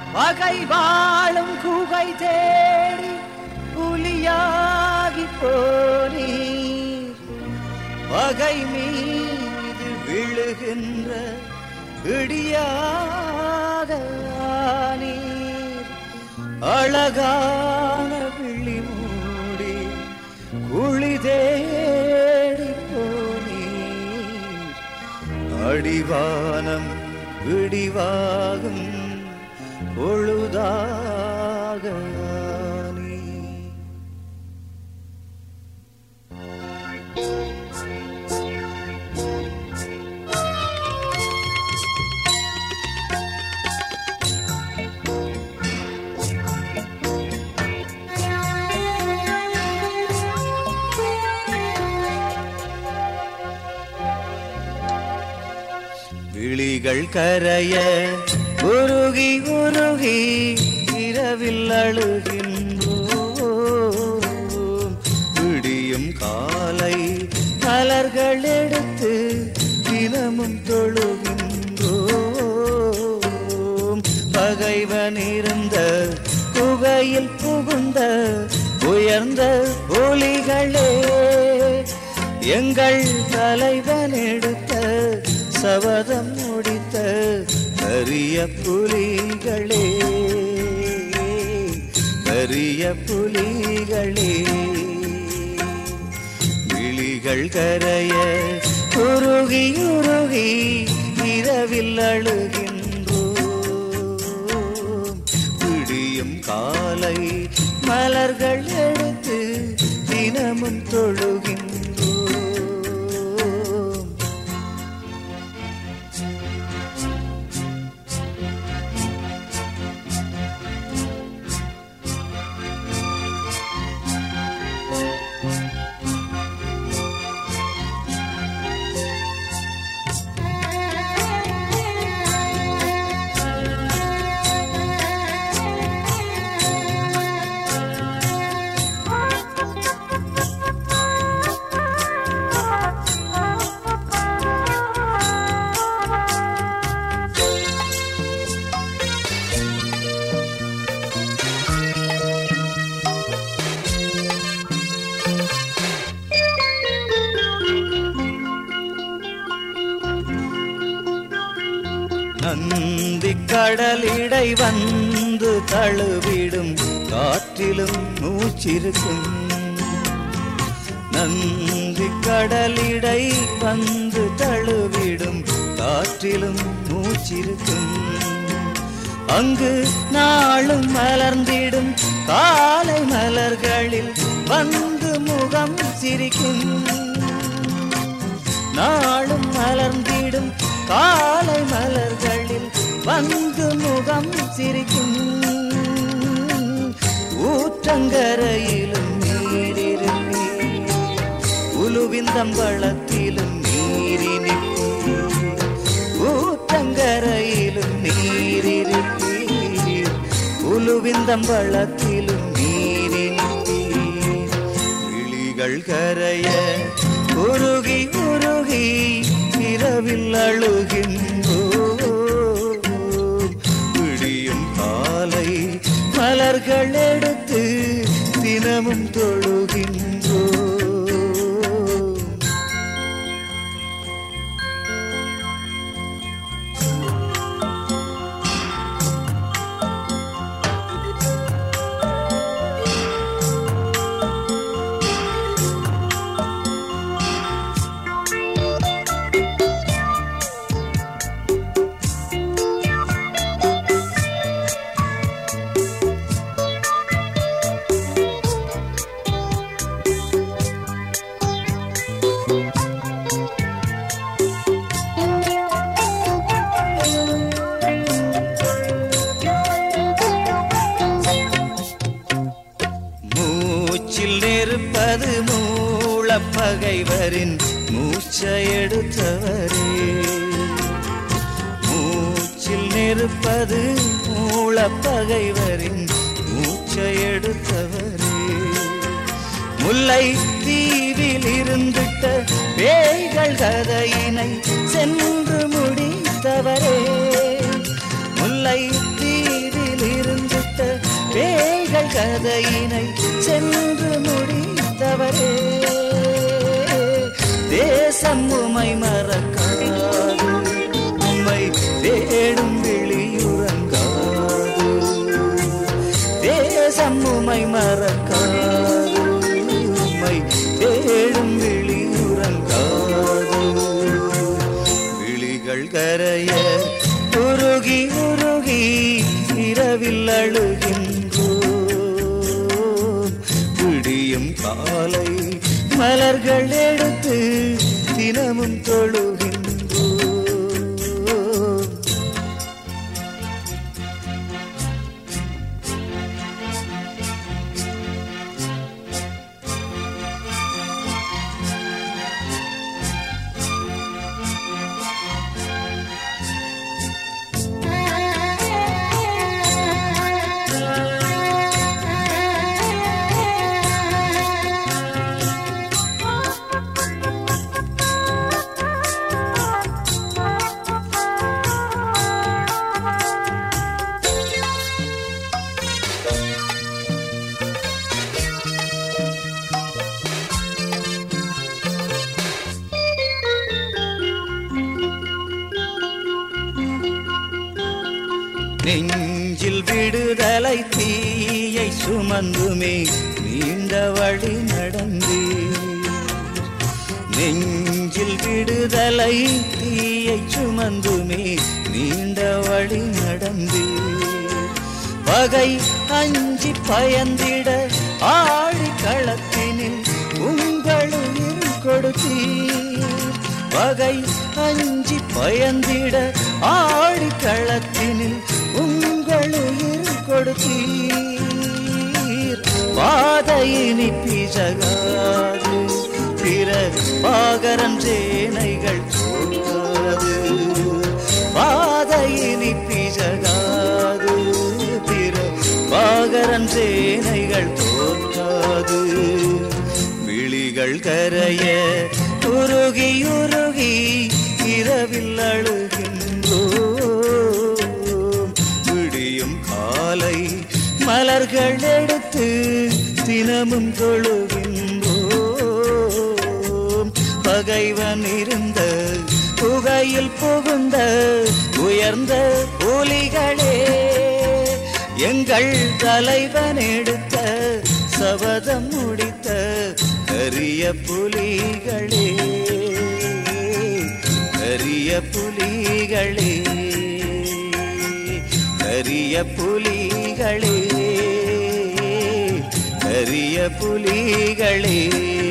பகை வாழும் குகை தேடி புலியாகி போனீர் பகை மீது விழுகின்ற இடியாக ஆனீர் அழகான விழி மூடி குழி தேடி போனீர் அடிவானம் விடிவாகும் பொழுதாக ஆனீர் விழிகள் கரைய உருகி உருகி இரவில் அழுகின்றோம் விடியும் காலை மலர்கள் எடுத்து தினமும் தொழுகின்றோம் பகைவன் இருந்த குகையில் புகுந்த உயர்ந்த ஒளிகளே எங்கள் தலைவன் எடுத்த சபதம் முடித்த அரிய புலிகளே அரிய புலிகளே விழிகள் கரைய உருகி உருகி இரவில் அழுகின்றோம் விடியும் காலை மலர்கள் எடுத்து தினமும் தொழுகின்றோம் நந்தி கடலிடை வந்து தழுவிடும் காற்றிலும் மூச்சிருக்கும் நந்தி கடலிடை வந்து தழுவிடும் காற்றிலும் மூச்சிருக்கும் அங்கு நாளும் மலர்ந்திடும் காலை மலர்களில் வந்து முகம் சிரிக்கும் நாளும் மலர்ந்திடும் காலை மலர்களில் வந்து முகம் சிரிக்கும் ஊற்றங்கரையிலும் நீரிருப்பி உலுவிந்தம்பளத்திலும் நீரி நிற்பி ஊற்றங்கரையிலும் நீரிருப்பி உலுவிந்தம்பளத்திலும் நீரி நிற்பி விழிகள் கரைய உருகி உருகி இரவில் அழுகின்றோ விடியும் காலை மலர்கள் எடுத்து தினமும் தொழுகின்றோ மூச்சில் நெருப்பது மூளப்பகைவரின் மூச்சை எடுத்தவரே மூச்சில் நெருப்பது மூளப்பகைவரின் மூச்சை எடுத்தவரே முல்லை தீவில் இருந்திட்ட பேய்கள் கதையினை சென்று முடித்தவரே முல்லை தீவில் கதையினை சென்று முடித்தவரே தேசம் உமை மறக்காது உம்மை தேடும் விழியுறங்காது தேசம் உமை மறக்காது உம்மை தேடும் விழியுறங்காது விழிகள் கரைய உருகி உருகி இரவில் அழுகின்றோம் விடியும் காலை மலர்கள் எடுத்து தினமும் தொழுகின்றோம் நெஞ்சில் விடுதலை தீயை சுமந்துமே நீண்ட வழி நடந்தே நெஞ்சில் விடுதலை தீயை சுமந்துமே நீண்ட வழி நடந்தே பகை அஞ்சி பயந்திட ஆழி களத்தினில் உங்களுயிர் கொடுத்தீர் பகை அஞ்சி பயந்திட ஆழி களத்தினில் உங்களுயிர் கொடுத்தீர் பாதையினி பிசகாது பிற பாகரம் சேனைகள் தோற்காது பாதையினி பிசகாது பிற பாகரம் சேனைகள் தோற்காது விழிகள் கரைய உருகி உருகி இரவில் அழுகின்றோம் விடியும் காலை மலர்கள் எடுத்து தினமும் தொழுகின்றோம் பகைவன் இருந்த புகையில் புகுந்த உயர்ந்த புலிகளே எங்கள் தலைவன் எடுத்த சபதம் முடித்த கரிய புலிகளே கரிய புலிகளே கரிய புலிகளே கரிய புலிகளே